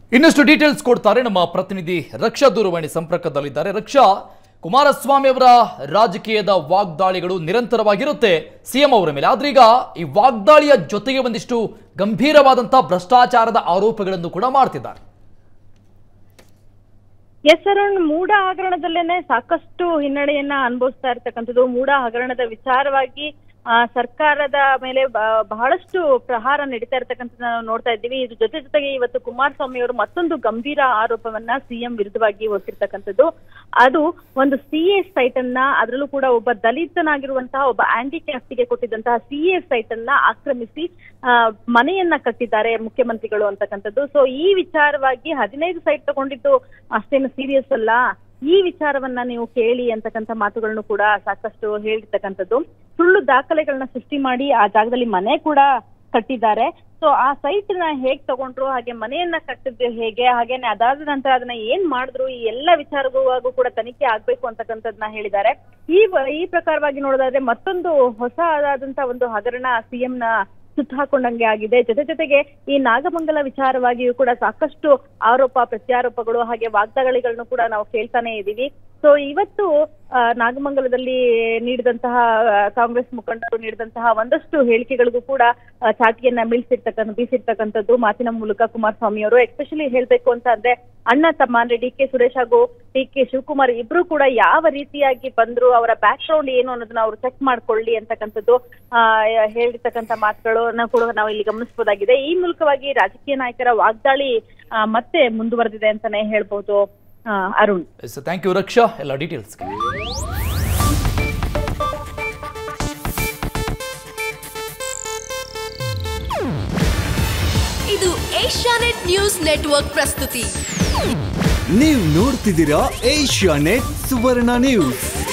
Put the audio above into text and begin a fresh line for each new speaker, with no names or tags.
ಇನ್ನಷ್ಟು ಡೀಟೇಲ್ಸ್ ಕೊಡ್ತಾರೆ ನಮ್ಮ ಪ್ರತಿನಿಧಿ ರಕ್ಷಾ ದೂರವಾಣಿ ಸಂಪರ್ಕದಲ್ಲಿದ್ದಾರೆ ರಕ್ಷಾ ಕುಮಾರಸ್ವಾಮಿ ಅವರ ರಾಜಕೀಯದ ವಾಗ್ದಾಳಿಗಳು ನಿರಂತರವಾಗಿರುತ್ತೆ ಸಿಎಂ ಅವರ ಮೇಲೆ ಆದ್ರೆ ಈಗ ಈ ವಾಗ್ದಾಳಿಯ ಜೊತೆಗೆ ಒಂದಿಷ್ಟು ಗಂಭೀರವಾದಂತಹ ಭ್ರಷ್ಟಾಚಾರದ ಆರೋಪಗಳನ್ನು ಕೂಡ ಮಾಡ್ತಿದ್ದಾರೆ
ಎಸ್ ಅರುಣ್ ಮೂಡ ಹಗರಣದಲ್ಲೇನೆ ಸಾಕಷ್ಟು ಹಿನ್ನಡೆಯನ್ನ ಅನುಭವಿಸ್ತಾ ಇರ್ತಕ್ಕಂಥದ್ದು ಮೂಡ ಹಗರಣದ ವಿಚಾರವಾಗಿ ಆ, ಸರ್ಕಾರದ ಮೇಲೆ ಬ- ಬಹಳಷ್ಟು ಪ್ರಹಾರ ನಡೀತಾ ಇರ್ತಕ್ಕಂಥದ್ದು ನಾವು ನೋಡ್ತಾ ಇದ್ದೀವಿ ಇದ್ರ ಜೊತೆ ಜೊತೆಗೆ ಇವತ್ತು ಕುಮಾರಸ್ವಾಮಿ ಅವರು ಮತ್ತೊಂದು ಗಂಭೀರ ಆರೋಪವನ್ನ ಸಿಎಂ ವಿರುದ್ಧವಾಗಿ ಹೊತ್ತಿರ್ತಕ್ಕಂಥದ್ದು ಅದು ಒಂದು ಸಿ ಎ ಸೈಟ್ ಅನ್ನ ಅದರಲ್ಲೂ ಕೂಡ ಒಬ್ಬ ದಲಿತನಾಗಿರುವಂತಹ ಒಬ್ಬ ಹ್ಯಾಂಡಿಕ್ಯಾಪ್ಟಿಗೆ ಕೊಟ್ಟಿದ್ದಂತಹ ಸಿ ಎ ಸೈಟ್ ಅನ್ನ ಆಕ್ರಮಿಸಿ ಆ, ಮನೆಯನ್ನ ಕಟ್ಟಿದ್ದಾರೆ ಮುಖ್ಯಮಂತ್ರಿಗಳು ಅಂತಕ್ಕಂಥದ್ದು ಸೊ ಈ ವಿಚಾರವಾಗಿ ಹದಿನೈದು ಸೈಟ್ ತಗೊಂಡಿದ್ದು ಅಷ್ಟೇನು ಸೀರಿಯಸ್ ಅಲ್ಲ ಈ ವಿಚಾರವನ್ನ ನೀವು ಕೇಳಿ ಅಂತಕ್ಕಂಥ ಮಾತುಗಳನ್ನು ಕೂಡ ಸಾಕಷ್ಟು ಹೇಳಿರ್ತಕ್ಕಂಥದ್ದು ಸುಳ್ಳು ದಾಖಲೆಗಳನ್ನ ಸೃಷ್ಟಿ ಮಾಡಿ ಆ ಜಾಗದಲ್ಲಿ ಮನೆ ಕೂಡ ಕಟ್ಟಿದ್ದಾರೆ ಸೊ ಆ ಸೈಟ್ ನ ಹೇಗ್ ತಗೊಂಡ್ರು ಹಾಗೆ ಮನೆಯನ್ನ ಕಟ್ಟಿದ್ದು ಹೇಗೆ ಹಾಗೇನೆ ಅದಾದ ನಂತರ ಅದನ್ನ ಏನ್ ಮಾಡಿದ್ರು ಈ ಎಲ್ಲ ವಿಚಾರಗಳಿಗೂ ಕೂಡ ತನಿಖೆ ಆಗ್ಬೇಕು ಅಂತಕ್ಕಂಥದ್ನ ಹೇಳಿದ್ದಾರೆ ಈ ವ- ಈ ಪ್ರಕಾರವಾಗಿ ನೋಡೋದಾದ್ರೆ ಮತ್ತೊಂದು ಹೊಸ ಆದಂತ ಒಂದು ಹಗರಣ ಸಿಎಂ ನ ಸುತ್ತ ಹಾಕೊಂಡಂಗೆ ಆಗಿದೆ ಜೊತೆ ಜೊತೆಗೆ ಈ ನಾಗಮಂಗಲ ವಿಚಾರವಾಗಿಯೂ ಕೂಡ ಸಾಕಷ್ಟು ಆರೋಪ ಪ್ರತ್ಯಾರೋಪಗಳು ಹಾಗೆ ವಾಗ್ದಾಳಿಗಳನ್ನು ಕೂಡ ನಾವು ಕೇಳ್ತಾನೆ ಇದ್ದೀವಿ ಸೊ ಇವತ್ತು ಆ, ನಾಗಮಂಗಲದಲ್ಲಿ ನೀಡಿದಂತಹ ಆ, ಕಾಂಗ್ರೆಸ್ ಮುಖಂಡರು ನೀಡಿದಂತಹ ಒಂದಷ್ಟು ಹೇಳಿಕೆಗಳಿಗೂ ಕೂಡ ಆ, ಚಾಟಿಯನ್ನ ಬೀಳ್ಸಿರ್ತಕ್ಕಂಥ ಬೀಸಿರ್ತಕ್ಕಂಥದ್ದು ಮಾತಿನ ಮೂಲಕ ಕುಮಾರಸ್ವಾಮಿ ಅವರು ಎಸ್ಪೆಷಲಿ ಹೇಳ್ಬೇಕು ಅಂತ ಅಂದ್ರೆ ಅಣ್ಣ ತಮ್ಮ ಅಂದ್ರೆ ಡಿ ಕೆ ಸುರೇಶ್ ಹಾಗೂ ಡಿ ಕೆ ಶಿವಕುಮಾರ್ ಇಬ್ರು ಕೂಡ ಯಾವ ರೀತಿಯಾಗಿ ಬಂದ್ರು ಅವರ ಬ್ಯಾಕ್ ಗ್ರೌಂಡ್ ಏನು ಅನ್ನೋದನ್ನ ಅವರು ಚೆಕ್ ಮಾಡ್ಕೊಳ್ಳಿ ಅಂತಕ್ಕಂಥದ್ದು ಆ ಹೇಳಿರ್ತಕ್ಕಂಥ ಮಾತುಗಳನ್ನ ಕೂಡ ನಾವು ಇಲ್ಲಿ ಗಮನಿಸಬಹುದಾಗಿದೆ ಈ ಮೂಲಕವಾಗಿ ರಾಜಕೀಯ ನಾಯಕರ ವಾಗ್ದಾಳಿ ಆ, ಮತ್ತೆ ಮುಂದುವರೆದಿದೆ ಅಂತಾನೆ ಹೇಳ್ಬೋದು ಆ, ಅರುಣ್
ಥ್ಯಾಂಕ್ ಯು ರಕ್ಷಾ ಎಲ್ಲ ಡೀಟೇಲ್ಸ್ಗೆ
ಇದು ಏಷ್ಯಾನೆಟ್ ನ್ಯೂಸ್ ನೆಟ್ವರ್ಕ್ ಪ್ರಸ್ತುತಿ
ನೀವು ನೋಡ್ತಿದ್ದೀರಾ ಏಷ್ಯಾ ನೆಟ್ ಸುವರ್ಣ ನ್ಯೂಸ್